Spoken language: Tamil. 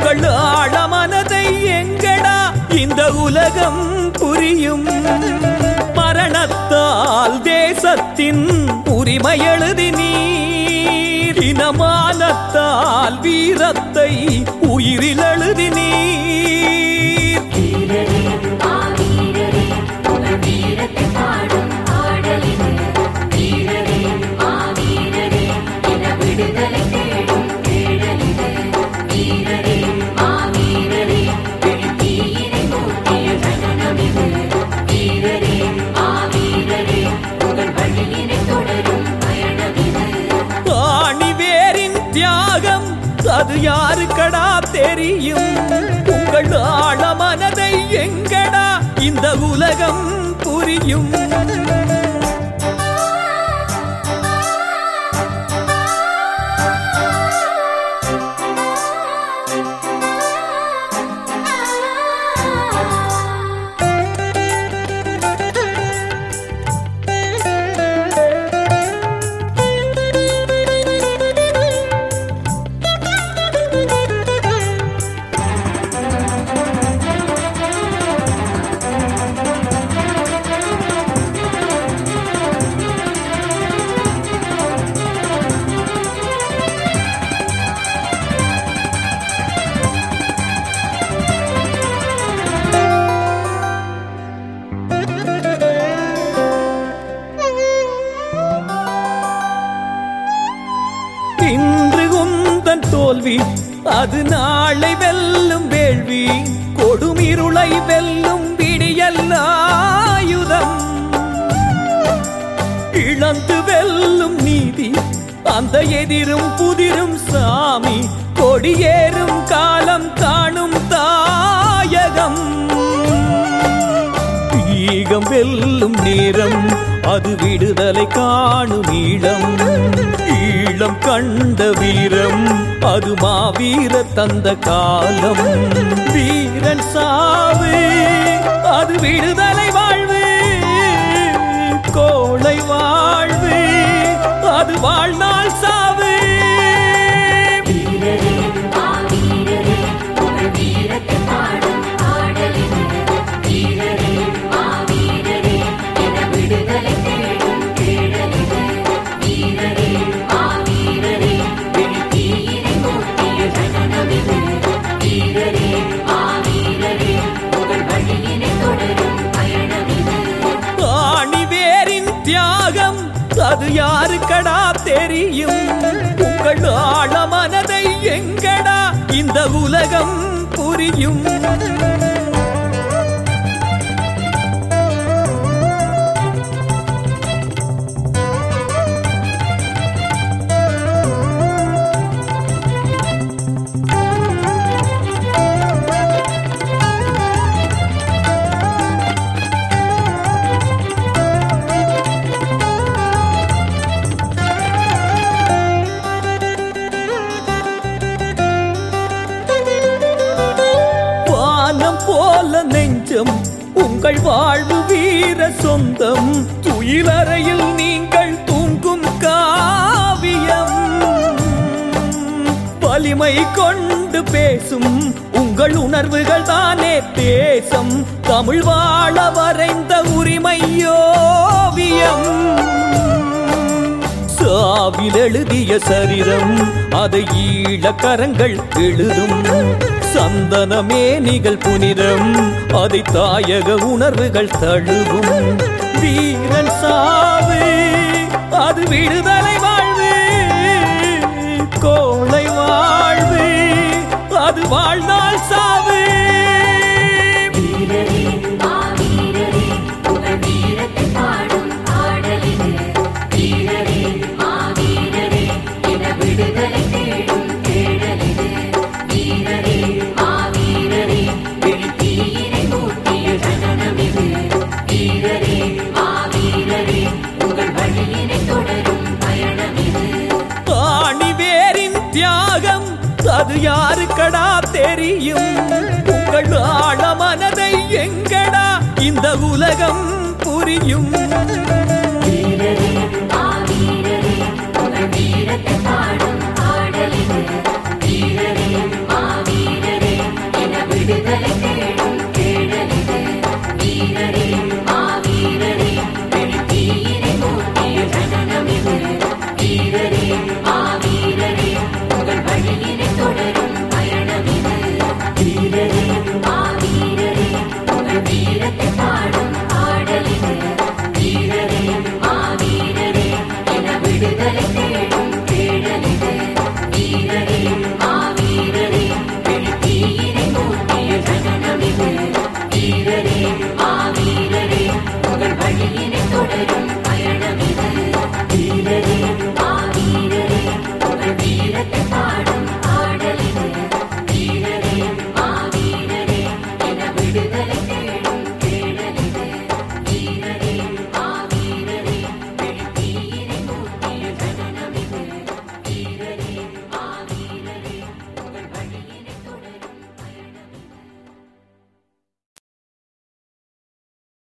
உங்கள் ஆழமனதை எங்கடா இந்த உலகம் புரியும் மரணத்தால் தேசத்தின் உரிமை எழுதி நீர் இனமானத்தால் வீரத்தை உயிரில் எழுதி நீர் வீரரே மாவீரரே உங்கள் வீரத்தை பாடும் பாடலிது வீரரே மாவீரரே என விடுதலை தேடும் தேடலிது வீரரே மாவீரரே வெளித்தீயினை மூட்டிய ஜனனமிது வீரரே மாவீரரே உங்கள் வழியினை தொடரும் பயணமிது ஆணிவேரின் தியாகம் அது யாருக்கடா தெரியும் உங்கள் ஆழமனதை எங்கடா இந்த உலகம் புரியும் இன்று உந்தன் தோல்வி அது நாளை வெல்லும் வேள்வி கொடுமிருளை வெல்லும் விடியல் ஆயுதம் இழந்து வெல்லும் நீதி அந்த எதிரும் புதிரும் சாமி கொடியேறும் காலம் காணும் தாயகம் ஈகம் வெல்லும் நேரம் அது விடுதலை காணும் ஈழம் ஈழம் கண்ட வீரம் அது மாவீர தந்த காலம் வீரன் சாவு அது விடுதலை வாழ்வு கோளை வாழ்வு அது வாழ்நாள் சாவு வீரரே மாவீரரே உங்கள் வீரத்தை பாடும் பாடலிது வீரரே மாவீரரே என விடுதலை தேடும் தேடலிது வீரரே மாவீரரே வெளித்தீயினை மூட்டிய ஜனனமிது வீரரே மாவீரரே உங்கள் வழியினை தொடரும் பயணமிது ஆணிவேரின் தியாகம் அது யாருக்கடா தெரியும் உங்கள் ஆழமனதை எங்கடா இந்த உலகம் புரியும் வானம் போல நெஞ்சம் உங்கள் வாழ்வு வீர சொந்தம் துயிலறையில் நீங்கள் தூங்கும் காவியம் வலிமை கொண்டு பேசும் உங்கள் உணர்வுகள் தானே தேசம் தமிழ் வாழ வரைந்த உரிமையோவியம் சாவில் எழுதிய சரிதம் அதை ஈழக்கரங்கள் எழுதும் சந்தனமே நிகழ் புனிதம் அதை தாயக உணர்வுகள் தழுவும் வீரன் சாவு அது விடுதலை வாழ்வு கோளை வாழ்வு அது வாழ்நாள் சாவு வீரரே மாவீரரே உங்கள் வீரத்தை பாடும் பாடலிது வீரரே மாவீரரே என விடுதலை தேடும் தேடலிது வீரரே மாவீரரே வெளித்தீயினை மூட்டிய ஜனனமிது வீரரே மாவீரரே உங்கள் வழியினை தொடரும் பயணமிது ஆணிவேரின் தியாகம் அது யாருக்கடா தெரியும் உங்கள் ஆழமனதை எங்கடா இந்த உலகம் புரியும் வீரரே மாவீரரே உங்கள் வீரத்தை பாடும் பாடலிது வீரரே மாவீரரே விடுதலை தேடும் தேடலிது வீரரே மாவீரரே வெளித்தீயினை மூட்டிய ஜனனமிது வீரரே மாவீரரே உங்கள் வழியினை தொடரும் பயணமிது வீரரே மாவீரரே உங்கள் வீரத்தை பாடும் பாடலிது வீரரே மாவீரரே என விடுதலை தேடும் தேடலிது வீரரே மாவீரரே வெளித்தீயினை மூட்டிய ஜனனமிது வீரரே மாவீரரே உங்கள் வழியினை தொடரும் பயணமிது வீரரே மாவீரரே உங்கள் வீரத்தை பாடும் பாடலிது வீரரே மாவீரரே என விடுதலை